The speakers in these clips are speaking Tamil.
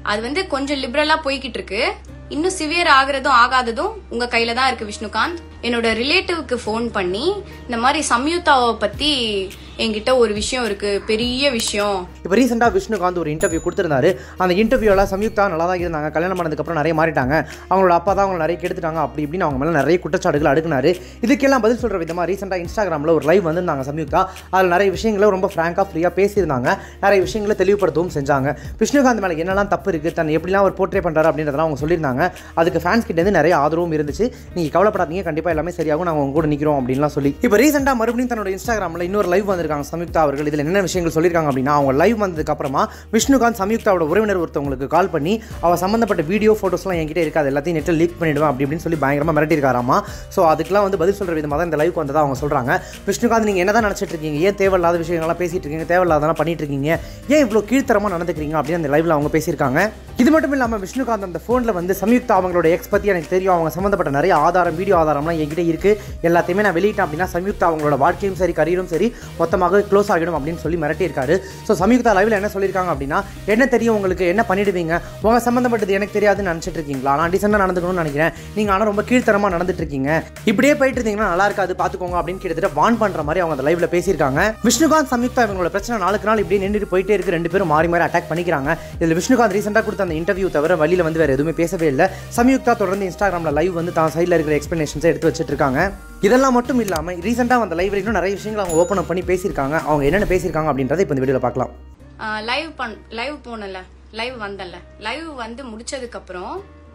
அது வந்து கொஞ்சம் லிபரலா போய்கிட்டு இருக்கு இன்னும் சிவியர் ஆகுறதும் ஆகாததும் உங்க கையில தான் இருக்கு விஷ்ணுகாந்த் என்னோட ரிலேட்டிவ்க்கு ஃபோன் பண்ணி இந்த மாதிரி சம்யுக்தாவை பத்தி என்கிட்ட ஒரு விஷயம் இருக்கு பெரிய விஷயம் இப்போ ரீசெண்டாக விஷ்ணுகாந்த் ஒரு இன்டர்வியூ கொடுத்துருந்தாரு அந்த இன்டர்வியூவில் சம்யுக்தா நல்லா தான் இருந்தாங்க கல்யாணம் பண்ணதுக்கப்புறம் நிறைய மாறிட்டாங்க அவங்களோட அப்பா தான் அவங்க நிறைய கெடுத்துட்டாங்க அப்படி இப்படின்னு அவங்க மேலே நிறைய குற்றச்சாட்டுகள் அடுக்குனாரு இதுக்கெல்லாம் பதில் சொல்கிற விதமாக ரீசெண்டாக இன்ஸ்டாகிராமில் ஒரு லைவ் வந்திருந்தாங்க சம்யுக்தா அதில் நிறைய விஷயங்களை ரொம்ப ஃப்ராங்காக ஃப்ரீயாக பேசியிருந்தாங்க நிறைய விஷயங்களை தெளிவுபடுத்தவும் செஞ்சாங்க விஷ்ணுகாந்த் மேலே என்னெல்லாம் தப்பு இருக்குது தன் எப்படிலாம் அவர் போர்ட்ரே பண்ணுறாரு அப்படின்றதெல்லாம் அவங்க சொல்லியிருந்தாங்க அதுக்கு ஃபேன்ஸ் கிட்டேருந்து நிறைய ஆதரவும் இருந்துச்சு நீங்கள் கவலைப்படாதீங்க கண்டிப்பாக எல்லாமே சரியாகும் நாங்கள் உங்க கூட நிற்கிறோம் அப்படின்லாம் சொல்லி இப்போ ரீசெண்டாக மறுபடியும் தன்னோட இன்ஸ்டாகிராமில் இன்னொரு லைவ் வந்திருக்காங்க சம்யுக்தா அவர்கள் இதில் என்ன விஷயங்கள் சொல்லியிருக்காங்க அப்படின்னா அவங்க லைவ் வந்ததுக்கு அப்புறமா விஷ்ணுகாந்த் சம்யுக்தாவோட உறவினர் ஒருத்தவங்களுக்கு கால் பண்ணி அவ சம்மந்தப்பட்ட வீடியோ ஃபோட்டோஸ்லாம் என்கிட்ட இருக்காது எல்லாத்தையும் நெட்டில் லீக் பண்ணிடுவேன் அப்படி இப்படின்னு சொல்லி பயங்கரமாக மிரட்டிருக்காராமா ஸோ அதுக்கெல்லாம் வந்து பதில் சொல்கிற விதமாக தான் இந்த லைவ்க்கு வந்ததா அவங்க சொல்கிறாங்க விஷ்ணுகாந்த் நீங்கள் என்ன தான் நினச்சிட்டு இருக்கீங்க ஏன் தேவையில்லாத விஷயங்கள்லாம் பேசிட்டு இருக்கீங்க தேவையில்லாதெல்லாம் பண்ணிட்டு இருக்கீங்க ஏன் இவ்வளோ கீழ்த்தரமாக நடந்துக்கிறீங்க அப்படின்னு அந்த லைவ்ல அவங்க பேசியிருக்காங்க இது மட்டும் இல்லாமல் விஷ்ணுகாந்த் அந்த ஃபோனில் வந்து சம்யுக்தா அவங்களோட எக்ஸ் பற்றி எனக்கு தெரியும் அவங்க சம்மந்தப்பட்ட நிறைய ஆதாரம் வீடியோ ஆதாரம்லாம் என்கிட்ட இருக்குது எல்லாத்தையுமே நான் வெளியிட்டேன் அப்படின்னா சம்யுக்தா அவங்களோட வாழ்க்கையும் சரி கரியரும் சரி மொத்தமாக க்ளோஸ் ஆகிடும் அப்படின்னு சொல்லி மிரட்டியிருக்காரு ஸோ சம்யுக்தா லைவில் என்ன சொல்லியிருக்காங்க அப்படின்னா என்ன தெரியும் உங்களுக்கு என்ன பண்ணிடுவீங்க உங்க சம்மந்தப்பட்டது எனக்கு தெரியாதுன்னு நினச்சிட்டு இருக்கீங்களா நான் டீசெண்டாக நடந்துக்கணும்னு நினைக்கிறேன் நீங்கள் ஆனால் ரொம்ப கீழ்த்தரமாக நடந்துட்டு இருக்கீங்க இப்படியே போயிட்டு இருந்தீங்கன்னா நல்லா இருக்காது பார்த்துக்கோங்க அப்படின்னு கிட்டத்தட்ட வான் பண்ணுற மாதிரி அவங்க அந்த லைவ்ல பேசியிருக்காங்க விஷ்ணுகாந்த் சம்யுக்தா இவங்களோட பிரச்சனை நாளுக்கு நாள் இப்படியே நின்றுட்டு போயிட்டே இருக்கு ரெண்டு பேரும் மாறி மாறி அட்டாக் பண்ணிக்கிறாங்க இதில் விஷ்ணுகாந்த் ரீசெண்டாக கொடுத்த அந்த இன்டர்வியூ தவிர வழியில் வந்து வேறு எதுவுமே பேசவே இல்லை சம்யுக்தா தொடர்ந்து இன்ஸ்டாகிராமில் லைவ் வந்து தான் சைடில் இருக்கிற எக்ஸ்ப்ளனேஷன்ஸை எடுத்து வச்சிட்டு இருக்காங்க இதெல்லாம் மட்டும் இல்லாமல் ரீசெண்டாக அந்த லைவ்ல இன்னும் நிறைய விஷயங்கள் அவங்க ஓப்பன் பண்ணி பேசியிருக்காங்க அவங்க என்னென்ன பேசியிருக்காங்க அப்படின்றத இப்போ இந்த வீடியோவில் பார்க்கலாம் லைவ் பண் லைவ் போனல லைவ் வந்தல லைவ் வந்து முடிச்சதுக்கு அப்புறம்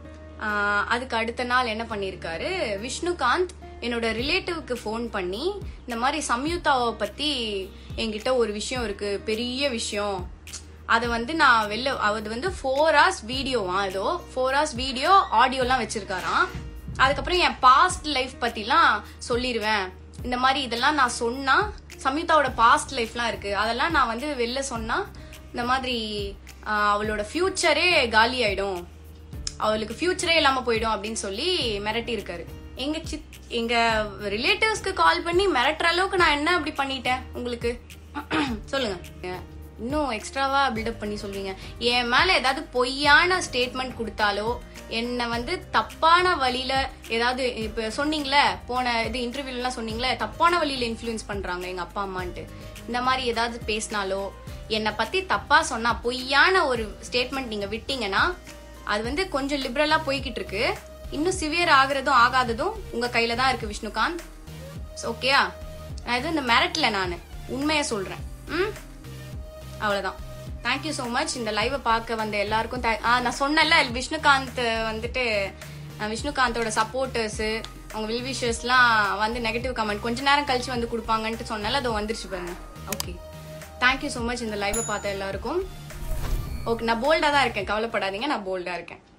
ஆஹ், அதுக்கு அடுத்த நாள் என்ன பண்ணியிருக்காரு விஷ்ணுகாந்த் என்னோட ரிலேட்டிவ்க்கு ஃபோன் பண்ணி இந்த மாதிரி சம்யுக்தாவை பத்தி என்கிட்ட ஒரு விஷயம் இருக்கு பெரிய விஷயம் அதை வந்து நான் வெளில அது வந்து ஃபோர் ஹவர்ஸ் வீடியோவா ஏதோ ஃபோர் ஹவர்ஸ் வீடியோ ஆடியோலாம் வச்சிருக்காராம் அதுக்கப்புறம் என் பாஸ்ட் லைஃப் பத்திலாம் சொல்லிடுவேன் இந்த மாதிரி இதெல்லாம் நான் சொன்னா சம்யுக்தாவோட பாஸ்ட் லைஃப்லாம் இருக்கு அதெல்லாம் நான் வந்து வெளில சொன்னா இந்த மாதிரி ஆஹ், அவளோட ஃபியூச்சரே காலி ஆயிடும் அவளுக்கு ஃபியூச்சரே இல்லாம போயிடும் அப்படின்னு சொல்லி மிரட்டி இருக்காரு எங்க சித் எங்க ரிலேட்டிவ்ஸ்க்கு கால் பண்ணி மிரட்டுற அளவுக்கு நான் என்ன அப்படி பண்ணிட்டேன் உங்களுக்கு சொல்லுங்க இன்னும் எக்ஸ்ட்ராவா பில்டப் பண்ணி சொல்வீங்க என் மேல ஏதாவது பொய்யான ஸ்டேட்மெண்ட் கொடுத்தாலோ என்னை வந்து தப்பான வழியில ஏதாவது இப்ப சொன்னீங்களே போன இது இன்டர்வியூலாம் சொன்னீங்களே தப்பான வழியில இன்ஃப்ளூயன்ஸ் பண்றாங்க எங்க அப்பா அம்மான்ட்டு இந்த மாதிரி ஏதாவது பேசினாலோ என்னை பத்தி தப்பா சொன்னா பொய்யான ஒரு ஸ்டேட்மெண்ட் நீங்க விட்டீங்கன்னா அது வந்து கொஞ்சம் லிபரலா போய்கிட்டு இருக்கு இன்னும் சிவியர் ஆகுறதும் ஆகாததும் உங்க கையில தான் இருக்கு விஷ்ணுகாந்த் ஓகேயா நான் இது இந்த மிரட்டல நான் உண்மையை சொல்றேன் ம் அவ்வளவுதான் தேங்க்யூ ஸோ மச் இந்த லைவை பார்க்க வந்த எல்லாருக்கும் thank- ஆ நான் சொன்னேன்ல விஷ்ணுகாந்த் வந்துட்டு அஹ், விஷ்ணுகாந்தோட சப்போர்ட்டர்ஸ் அவங்க வில்விஷர்ஸ்லாம் வந்து நெகட்டிவ் கமெண்ட் கொஞ்ச நேரம் கழிச்சு வந்து கொடுப்பாங்கன்ட்டு சொன்னால அது வந்துருச்சு பாருங்க ஓகே தேங்க்யூ ஸோ மச் இந்த லைவை பார்த்த எல்லாருக்கும் ஓகே நான் போல்டாக தான் இருக்கேன் கவலைப்படாதீங்க நான் போல்டாக இருக்கேன்